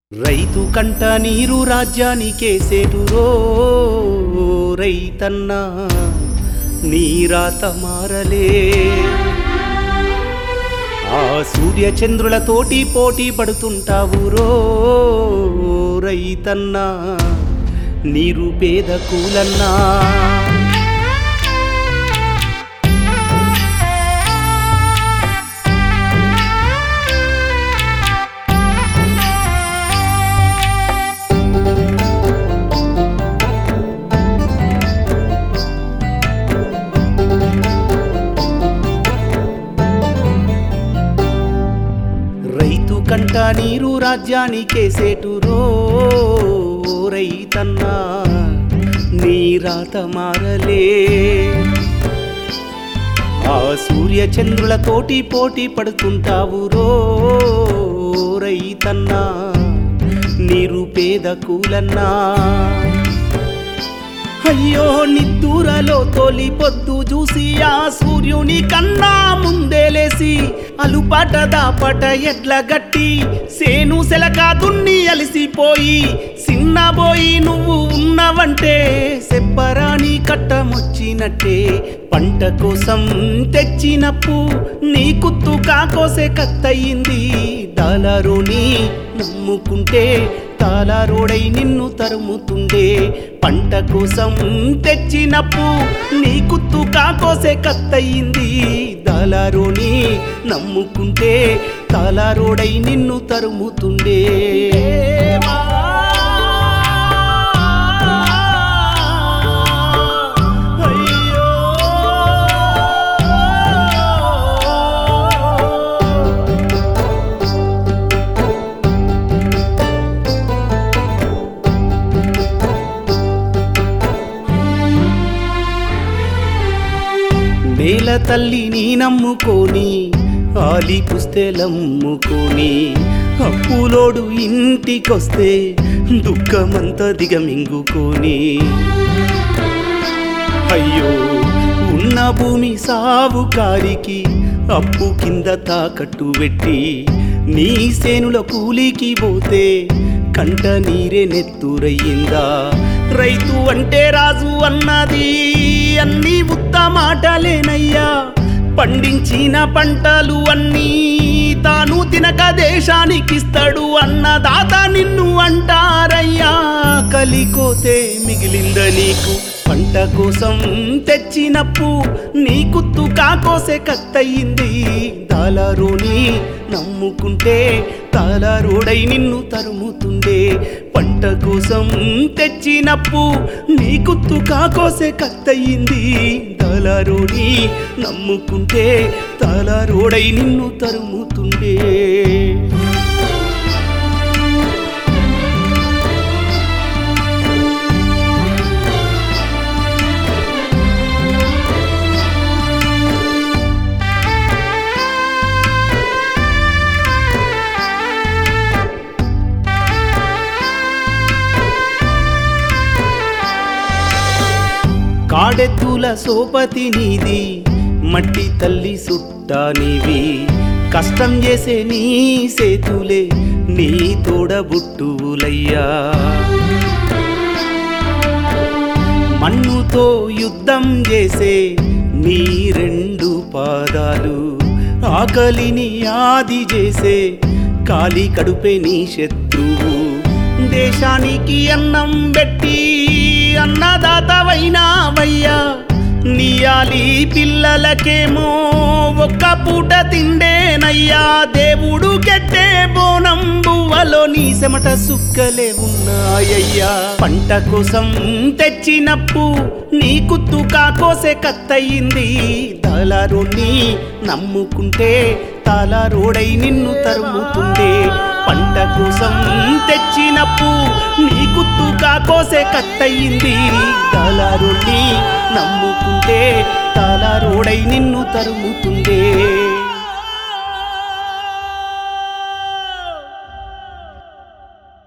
రైతు కంట నీరు రాజ్యానికేసేటురో రైతన్నా నీరాత మారలే ఆ సూర్య చంద్రులతోటి పోటీ పడుతుంటావురో రైతన్నా నీరు పేద కూలన్నా రైతు కంట నీరు రాజ్యానికేసేటురో రైతన్నా నీరాత మారలే ఆ సూర్య చంద్రులతోటి పోటీ పడుతుంటావురో రైతన్నా నీరు పేద కూలన్నా అయ్యో నిద్దూరలో తొలి పొద్దు చూసి ఆ సూర్యుని కన్నా ముందే లేసి అలుపట దాపట ఎడ్ల గట్టి సేను సెలక దున్ని అలిసిపోయి సిన్నబోయి నువ్వు ఉన్నవంటే సెప్పరాని కట్టమొచ్చినట్టే పంట కోసం తెచ్చినప్పు నీ కుత్తు కాకోసే కత్తయింది డాలరుని నమ్ముకుంటే తాళారోడై నిన్ను తరుముతుండే పంట కోసం తెచ్చినప్పు నీ కుత్తు కాకోసే కత్తయింది దాలారోని నమ్ముకుంటే తాళారోడై నిన్ను తరుముతుండే అయ్యో నేల తల్లిని నమ్ముకొని ఆలి పుస్తెలమ్ముకొని అప్పులోడు ఇంటికొస్తే దుఃఖమంతా దిగమింగుకొని అయ్యో ఉన్న భూమి సావుకారికి అప్పు కింద తాకట్టు పెట్టి నీ సేనుల కూలికి పోతే కంట నీరే నెత్తురయ్యిందా రైతు అంటే రాజు అన్నది అన్ని ఉత్త మాటలేనయ్యా పండించిన పంటలు అన్నీ తాను తినక దేశానికిస్తాడు అన్నదాత నిన్ను అంటారయ్యా కలికోతే మిగిలింద నీకు పంట కోసం తెచ్చినప్పు నీ కుత్తు కాకోసే కత్తయింది దాలారోని నమ్ముకుంటే తాళారోడై నిన్ను తరుముతుండే పంట కోసం తెచ్చినప్పు నీ కుత్తు కాకోసే కత్తయింది దాలారోని నమ్ముకుంటే తాళారోడై నిన్ను తరుముతుండే కాడెత్తుల సోపతి నీది మట్టి తల్లి సుట్టా నీవి కష్టం చేసే నీ సేతులే నీ తోడబుట్టువులయ్యా మన్నుతో యుద్ధం చేసే నీ రెండు పాదాలు ఆకలిని ఆది చేసే కాలి కడుపే నీ శత్రువు దేశానికి అన్నం పెట్టి అన్నదాతవైనావయ్యా నీయాలి పిల్లలకేమో ఒక్క పూట తిండేనయ్యా దేవుడు కెట్టే బోనం బువ్వలో నీ చెమట సుక్కలే ఉన్నాయయ్యా పంట కోసం తెచ్చినప్పు నీ కుత్తు కాకోసే కత్తయింది దళారుని నమ్ముకుంటే తాళారోడై నిన్ను తరుముతుండే పంట కోసం తెచ్చినప్పు నీ కుత్తు కాకోసే కత్తయింది దళారుని నమ్ముకుంటే తాళారోడై నిన్ను తరుముతుండే